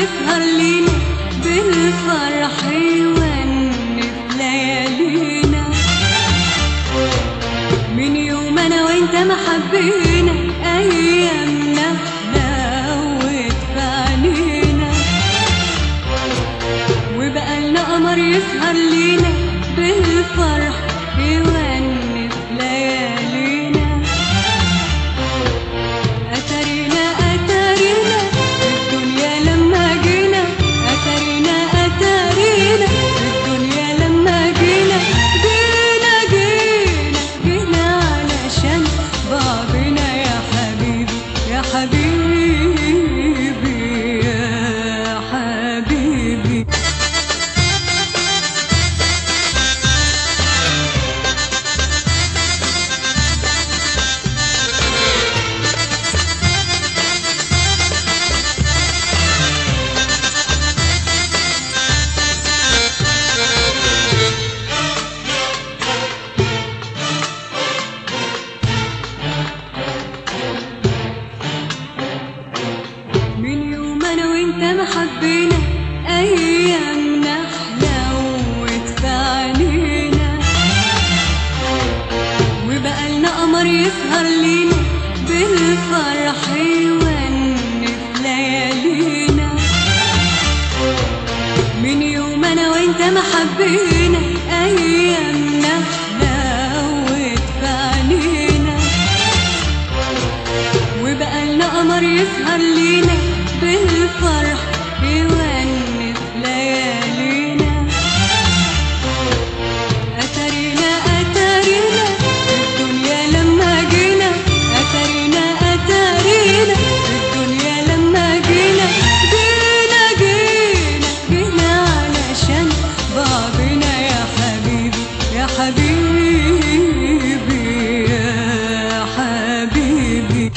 يسهر لينا بالفرح يونف ليالينا من يوم انا وانت ما حبينا ايامنا حلوت في عينينا وبقالنا قمر يسهر لينا بالفرح يونف ليالينا أترينا أترينا الدنيا لما جينا أترينا أترينا الدنيا لما جينا جينا جينا جينا علشان بعضنا يا حبيبي يا حبيبي يا حبيبي من يوم انا وانت ما حبينا ايامنا حلوت في عينينا وبقالنا قمر يسهر لينا بالفرح يونف ليالينا من يوم انا وانت ما حبينا ايامنا حلوت في عينينا وبقالنا قمر يسهر لينا بالفرح يونف ليالينا أترينا أترينا الدنيا لما جينا أترينا أترينا الدنيا لما جينا جينا جينا جينا علشان بعضنا يا حبيبي يا حبيبي يا حبيبي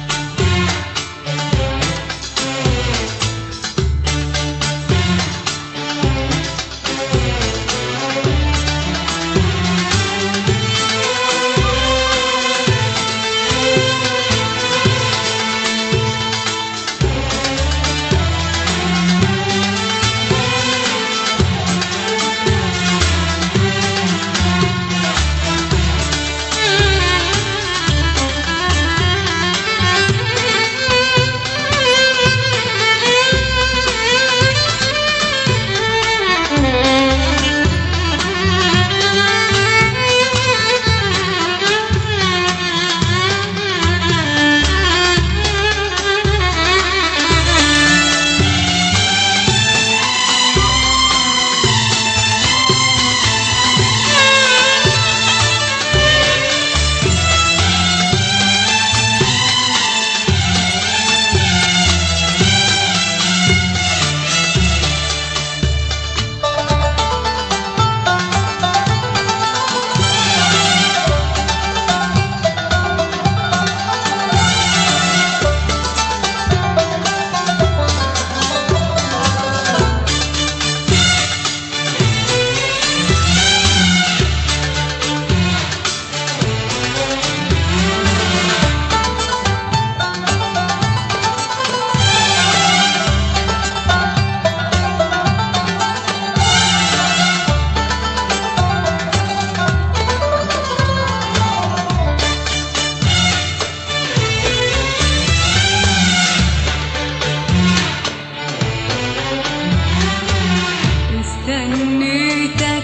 استنيتك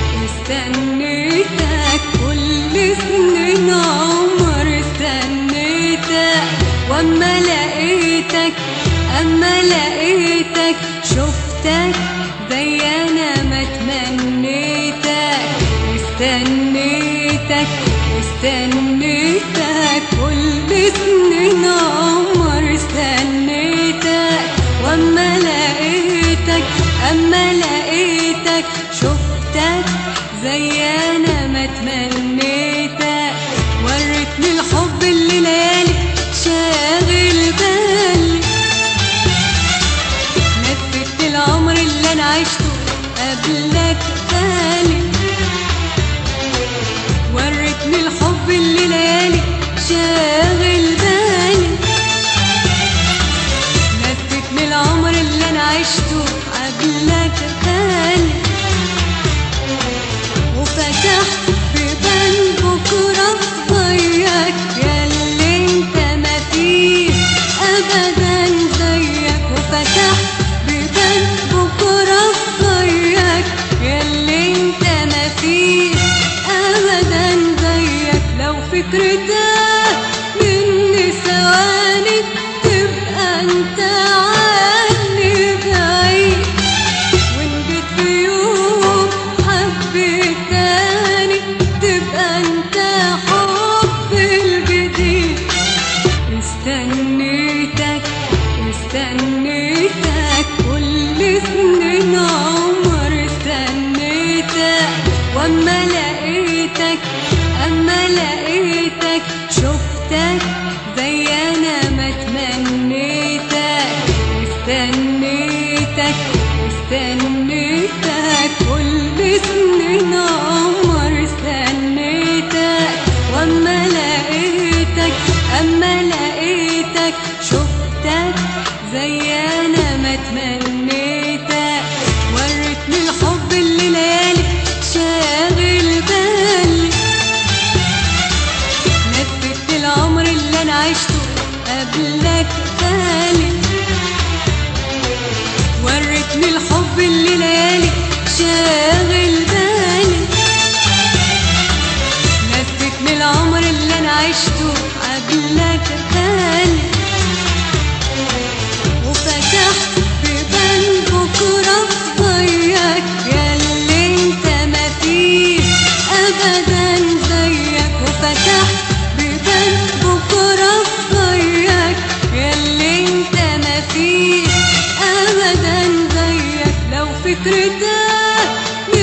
استنيتك كل سنين عمر استنيتك واما لقيتك اما لقيتك شفتك زي انا ما تمنيتك استنيتك استنيتك كل سنين عمر استنيتك واما لقيتك اما لقيتك شفتك زي انا ما تمنيتك وريتني الحب اللي ليالي شاغل بالي نفدت العمر اللي انا ابدا زيك وفتح بيبان بكره زيك ياللي انت ما فيه ابدا زيك لو فكرتك مني ثواني تبقى انت عني بعيد وان جيت في يوم حبيت تاني تبقى انت حب الجديد استنيتك استنيتك كل سنين عمر استنيتك واما لقيتك اما لقيتك شفتك زي انا ما تمنيتك استنيتك استنيتك كل سنين عمر استنيتك واما لقيتك اما لقيتك شفتك زي انا ما تمنيتك وريتني الحب اللي ليالي شاغل بالي نفذت العمر اللي انا عشته قبلك بالي وريتني الحب اللي ليالي شاغل بالي نفذت العمر اللي انا عشته قبلك بالي وفتحت بيبان بكره زيك ياللي انت ما فيه ابدا زيك وفتحت بيبان بكره زيك ياللي انت ما فيه ابدا زيك لو فكرتك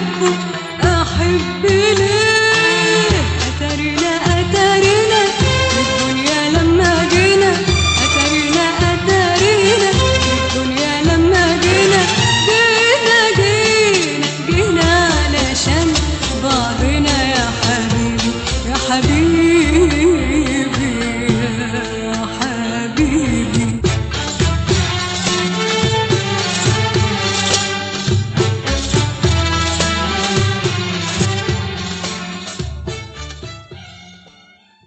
أحبه أحب